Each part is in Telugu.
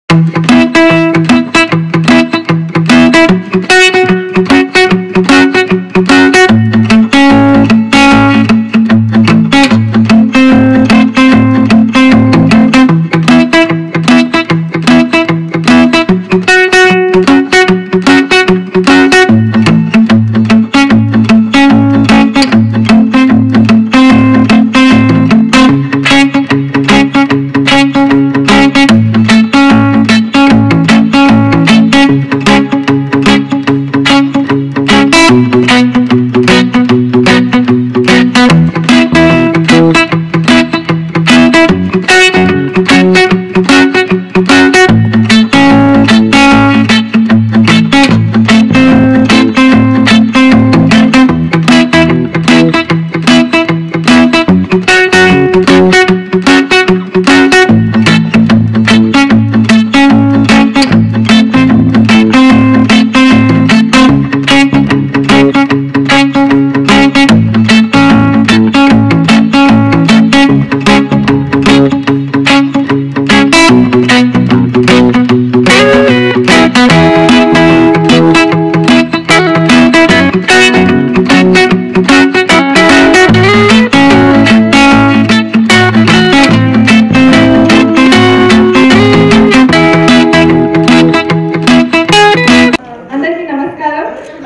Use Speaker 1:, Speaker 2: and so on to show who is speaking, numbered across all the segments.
Speaker 1: అందరికీ నమస్కారం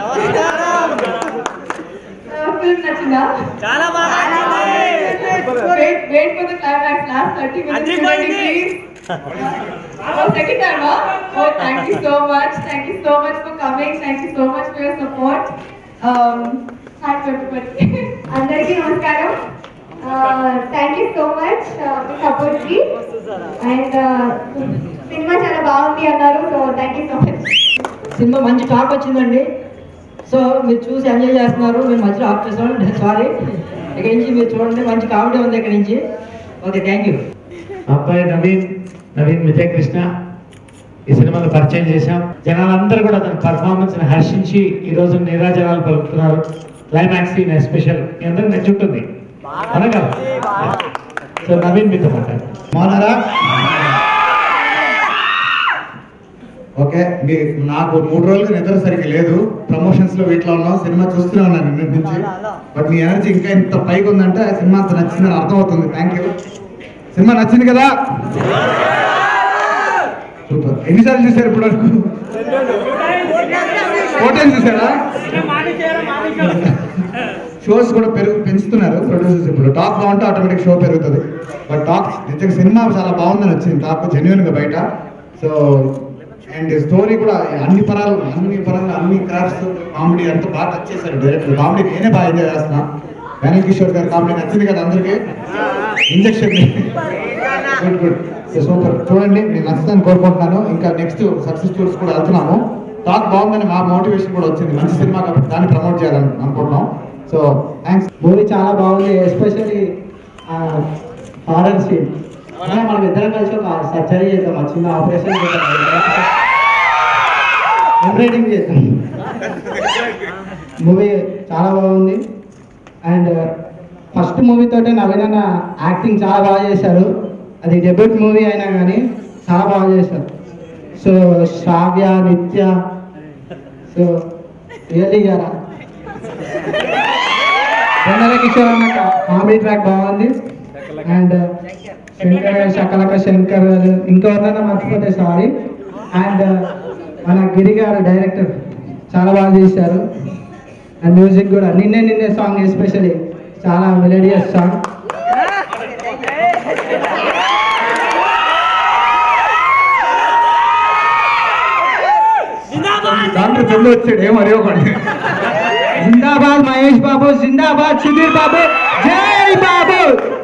Speaker 1: ఫిల్మ్ నచ్చిందా
Speaker 2: చాలా బాగా
Speaker 1: wait wait for the climax last thirty minutes
Speaker 2: అదిరిపోయింది.
Speaker 1: Second time oh thank you so much thank you so much for coming thank you so much for your support hi everybody
Speaker 3: అందరికీ నమస్కారం thank you so much support కి అండ్ సినిమా చాలా బాగుంది అన్నారు so thank you so much
Speaker 4: cinema మంచి టాక్ వచ్చిందండి సో మీరు చూసి ఎంజాయ్ చేస్తున్నారు మేము మధ్యలో ఆఫ్ చేస్తాం సారీ ఇక్కడి నుంచి మీరు చూడండి మంచి కామెడీ ఉంది ఇక్కడి నుంచి ఓకే థ్యాంక్ యూ
Speaker 5: అబ్బాయి నవీన్ నవీన్ విజయ్ కృష్ణ ఈ సినిమాలో పరిచయం చేశాం జనాలందరూ కూడా తన పర్ఫార్మెన్స్ ని హర్షించి ఈ రోజు నీరాజనాలు పలుకుతున్నారు క్లైమాక్స్ సీన్ ఎస్పెషల్ మీ అందరికి నచ్చుంటుంది అనగా సో నవీన్ మీతో మాట్లాడు
Speaker 6: బాగున్నారా ఓకే మీ నాకు మూడు రోజులుగా నిద్ర సరిగ్గా లేదు ప్రమోషన్స్ లో వీటిలో ఉన్నాం సినిమా చూస్తూనే ఉన్నాను నిన్నటి నుంచి బట్ మీ ఎనర్జీ ఇంకా ఇంత పైకి ఉందంటే సినిమా అంత నచ్చిందని అర్థమవుతుంది థ్యాంక్ యూ సినిమా నచ్చింది కదా సూపర్ ఎన్నిసార్లు చూసారు ఇప్పుడు వరకు ఫోటోలు చూసారా షోస్ కూడా పెరుగు పెంచుతున్నారు ప్రొడ్యూసర్స్ ఇప్పుడు టాక్ బాగుంటే ఆటోమేటిక్ షో పెరుగుతుంది బట్ టాక్ నిజంగా సినిమా చాలా బాగుందని వచ్చింది టాక్ జెన్యున్ గా బయట సో అండ్ స్టోరీ కూడా అన్ని పరాలు అన్ని పరంగా అన్ని క్రాఫ్ట్స్ కామెడీ అంతా బాగా టచ్ చేశారు డైరెక్టర్ కామెడీ నేనే బాగా ఎంజాయ్ చేస్తున్నా వెనల్ కిషోర్ గారి కామెడీ నచ్చింది కదా అందరికీ ఇంజక్షన్ గుడ్ గుడ్ సూపర్ చూడండి నేను నచ్చుతాను కోరుకుంటున్నాను ఇంకా నెక్స్ట్ సక్సెస్ టూర్స్ కూడా వెళ్తున్నాము టాక్ బాగుందని మా మోటివేషన్ కూడా వచ్చింది మంచి సినిమా కాబట్టి దాన్ని ప్రమోట్ చేయాలని అనుకుంటున్నాం సో థ్యాంక్స్
Speaker 4: మూవీ చాలా బాగుంది ఎస్పెషల్లీ హారర్ సీన్ మనం ఇద్దరం కలిసి ఒక సర్జరీ చేద్దాం ఆ చిన్న ఆపరేషన్ చేద్దాం ఎంబ్రాయిడింగ్ చేద్దాం మూవీ చాలా బాగుంది అండ్ ఫస్ట్ మూవీ తోటే నవీన్ అన్న యాక్టింగ్ చాలా బాగా చేశారు అది డెబ్యూట్ మూవీ అయినా కానీ చాలా బాగా చేశారు సో శ్రావ్య నిత్య సో రియల్లీ గారా వెన్నెల కిషోర్ అన్న కామెడీ ట్రాక్ బాగుంది అండ్ శంకర్ శకలక శంకర్ ఇంకెవరినైనా మర్చిపోతే సారీ అండ్ మన గిరి గారు డైరెక్టర్ చాలా బాగా చేశారు అండ్ మ్యూజిక్ కూడా నిన్నే నిన్నే సాంగ్ ఎస్పెషల్లీ చాలా మెలోడియస్ సాంగ్
Speaker 6: డాక్టర్ చందు వచ్చాడు ఏం అడిగోకండి
Speaker 4: జిందాబాద్ మహేష్ బాబు జిందాబాద్ సుధీర్ బాబు జై బాబు